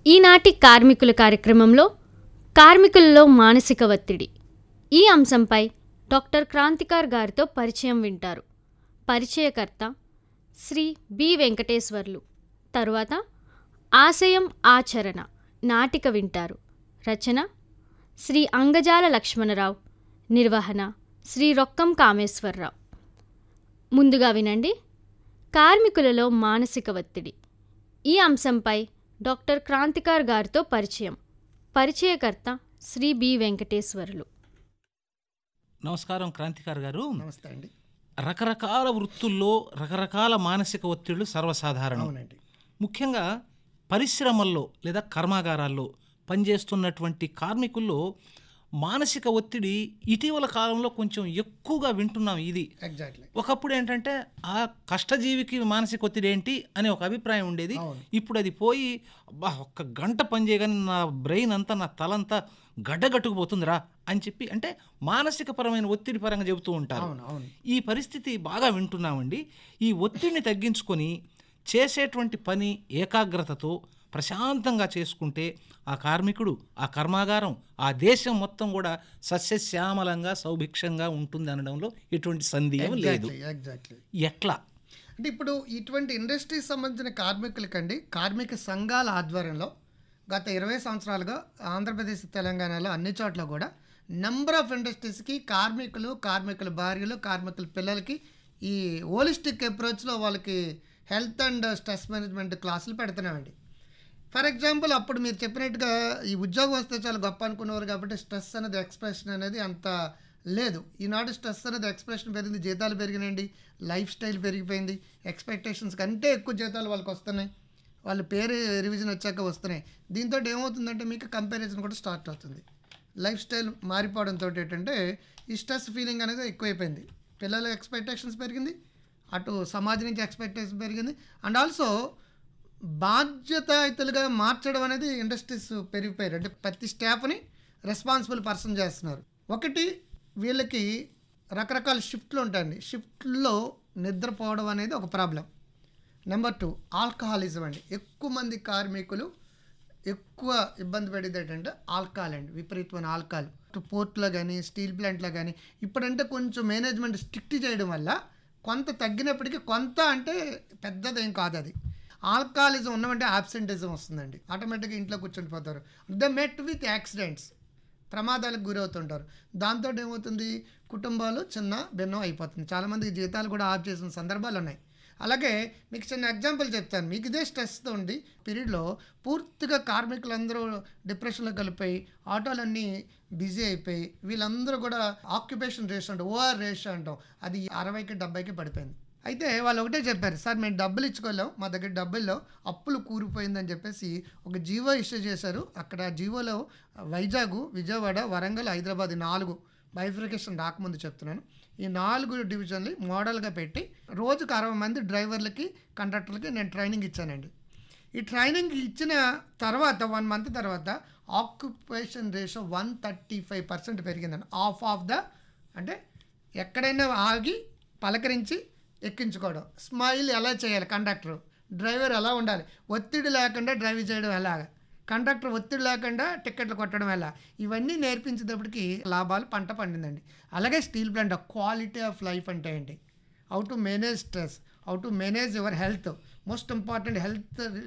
ఈనాటి కార్మికుల కార్యక్రమంలో కార్మికులలో మానసిక ఒత్తిడి ఈ అంశంపై డాక్టర్ క్రాంతికార్ గారితో పరిచయం వింటారు పరిచయకర్త శ్రీ బి వెంకటేశ్వర్లు తరువాత ఆశయం ఆచరణ నాటిక వింటారు రచన శ్రీ అంగజాల లక్ష్మణరావు నిర్వహణ శ్రీ రొక్కం కామేశ్వరరావు ముందుగా వినండి కార్మికులలో మానసిక ఒత్తిడి ఈ అంశంపై డాక్టర్ క్రాంతికార్ గారితో పరిచయం పరిచయకర్త శ్రీ బి వెంకటేశ్వర్లు నమస్కారం క్రాంతికార్ గారు నమస్తే అండి రకరకాల వృత్తుల్లో రకరకాల మానసిక ఒత్తిళ్లు సర్వసాధారణం అవునండి ముఖ్యంగా పరిశ్రమల్లో లేదా కర్మాగారాల్లో పనిచేస్తున్నటువంటి కార్మికుల్లో మానసిక ఒత్తిడి ఇటీవల కాలంలో కొంచెం ఎక్కువగా వింటున్నాం ఇది ఎగ్జాక్ట్లీ ఒకప్పుడు ఏంటంటే ఆ కష్టజీవికి మానసిక ఒత్తిడి ఏంటి అనే ఒక అభిప్రాయం ఉండేది అవును. ఇప్పుడు అది పోయి అబ్బా ఒక్క గంట పని చేయగానే నా బ్రెయిన్ అంతా నా తలంతా గడ్డగట్టుకుపోతుందిరా అని చెప్పి అంటే మానసిక పరమైన ఒత్తిడి పరంగా చెబుతూ ఉంటారు అవును అవును ఈ పరిస్థితి బాగా వింటున్నామండి ఈ ఒత్తిడిని తగ్గించుకొని చేసేటువంటి పని ఏకాగ్రతతో ప్రశాంతంగా చేసుకుంటే ఆ కార్మికుడు ఆ కర్మాగారం ఆ దేశం మొత్తం కూడా సస్యశ్యామలంగా సౌభిక్షంగా ఉంటుంది అనడంలో ఎటువంటి సందేహం లేదు ఎగ్జాక్ట్లీ ఎగ్జాక్ట్లీ ఎట్లా అంటే ఇప్పుడు ఇటువంటి ఇండస్ట్రీకి సంబంధించిన కార్మికులకండి కార్మిక సంఘాల ఆధ్వర్యంలో గత ఇరవై సంవత్సరాలుగా ఆంధ్రప్రదేశ్ తెలంగాణలో అన్ని చోట్ల కూడా నెంబర్ ఆఫ్ ఇండస్ట్రీస్కి కార్మికులు కార్మికుల భార్యలు కార్మికుల పిల్లలకి ఈ హోలిస్టిక్ అప్రోచ్లో వాళ్ళకి హెల్త్ అండ్ స్ట్రెస్ మేనేజ్మెంట్ క్లాసులు పెడుతున్నామండి ఫర్ ఎగ్జాంపుల్ అప్పుడు మీరు చెప్పినట్టుగా ఈ ఉద్యోగం వస్తే చాలా గొప్ప అనుకునేవారు కాబట్టి స్ట్రెస్ అనేది ఎక్స్ప్రెషన్ అనేది అంత లేదు ఈనాడు స్ట్రెస్ అనేది ఎక్స్ప్రెషన్ పెరిగింది జీతాలు పెరిగినాయండి లైఫ్ స్టైల్ పెరిగిపోయింది ఎక్స్పెక్టేషన్స్ కంటే ఎక్కువ జీతాలు వాళ్ళకి వస్తున్నాయి వాళ్ళ పేరు రివిజన్ వచ్చాక వస్తున్నాయి దీంతో ఏమవుతుందంటే మీకు కంపారిజన్ కూడా స్టార్ట్ అవుతుంది లైఫ్ స్టైల్ మారిపోవడంతో ఏంటంటే ఈ స్ట్రెస్ ఫీలింగ్ అనేది ఎక్కువైపోయింది పిల్లల ఎక్స్పెక్టేషన్స్ పెరిగింది అటు సమాజం నుంచి ఎక్స్పెక్టేషన్ పెరిగింది అండ్ ఆల్సో బాధ్యతాయుతులుగా మార్చడం అనేది ఇండస్ట్రీస్ పెరిగిపోయారు అంటే ప్రతి స్టాఫ్ని రెస్పాన్సిబుల్ పర్సన్ చేస్తున్నారు ఒకటి వీళ్ళకి రకరకాల షిఫ్ట్లు ఉంటాయండి షిఫ్ట్లో నిద్రపోవడం అనేది ఒక ప్రాబ్లం నెంబర్ టూ ఆల్కహాలిజం అండి ఎక్కువ మంది కార్మికులు ఎక్కువ ఇబ్బంది పడేది ఏంటంటే ఆల్కహాల్ అండి విపరీతమైన ఆల్కహాల్ ఇటు పోర్ట్లో కానీ స్టీల్ ప్లాంట్లో కానీ ఇప్పుడంటే కొంచెం మేనేజ్మెంట్ స్ట్రిక్ట్ చేయడం వల్ల కొంత తగ్గినప్పటికీ కొంత అంటే పెద్దదేం కాదు అది ఆల్కహాలిజం ఉన్నమంటే ఆబ్సెంటిజం వస్తుందండి ఆటోమేటిక్గా ఇంట్లో కూర్చుండిపోతారు ద మెట్ విత్ యాక్సిడెంట్స్ ప్రమాదాలకు గురవుతుంటారు దాంతో ఏమవుతుంది కుటుంబాలు చిన్న భిన్నం అయిపోతుంది చాలామందికి జీతాలు కూడా ఆఫ్ చేసిన సందర్భాలు ఉన్నాయి అలాగే మీకు చిన్న ఎగ్జాంపుల్ చెప్తాను మీకు ఇదే స్ట్రెస్తో ఉండి పీరియడ్లో పూర్తిగా కార్మికులందరూ డిప్రెషన్లో కలిపోయి ఆటోలన్నీ బిజీ అయిపోయి వీళ్ళందరూ కూడా ఆక్యుపేషన్ రేషియో అంటాం ఓఆర్ రేషియో అంటాం అది అరవైకి డెబ్బైకి పడిపోయింది అయితే వాళ్ళు ఒకటే చెప్పారు సార్ మేము డబ్బులు ఇచ్చుకోలేం మా దగ్గర డబ్బుల్లో అప్పులు కూరిపోయిందని చెప్పేసి ఒక జీవో ఇష్యూ చేశారు అక్కడ జీవోలో వైజాగ్ విజయవాడ వరంగల్ హైదరాబాద్ ఈ నాలుగు బైఫికేషన్ రాకముందు చెప్తున్నాను ఈ నాలుగు డివిజన్లు మోడల్గా పెట్టి రోజుకు అరవై మంది డ్రైవర్లకి కండక్టర్లకి నేను ట్రైనింగ్ ఇచ్చానండి ఈ ట్రైనింగ్ ఇచ్చిన తర్వాత వన్ మంత్ తర్వాత occupation ratio one thirty five percent పెరిగిందండి ఆఫ్ ఆఫ్ ద అంటే ఎక్కడైనా ఆగి పలకరించి ఎక్కించుకోవడం స్మైల్ ఎలా చేయాలి కండక్టర్ డ్రైవర్ ఎలా ఉండాలి ఒత్తిడి లేకుండా డ్రైవ్ చేయడం ఎలాగ కండక్టర్ ఒత్తిడి లేకుండా టికెట్లు కొట్టడం ఎలా ఇవన్నీ నేర్పించేటప్పటికి లాభాలు పంట పండిందండి అలాగే steel plant quality of life అంటే ఏంటి how to manage stress how to manage your health most important health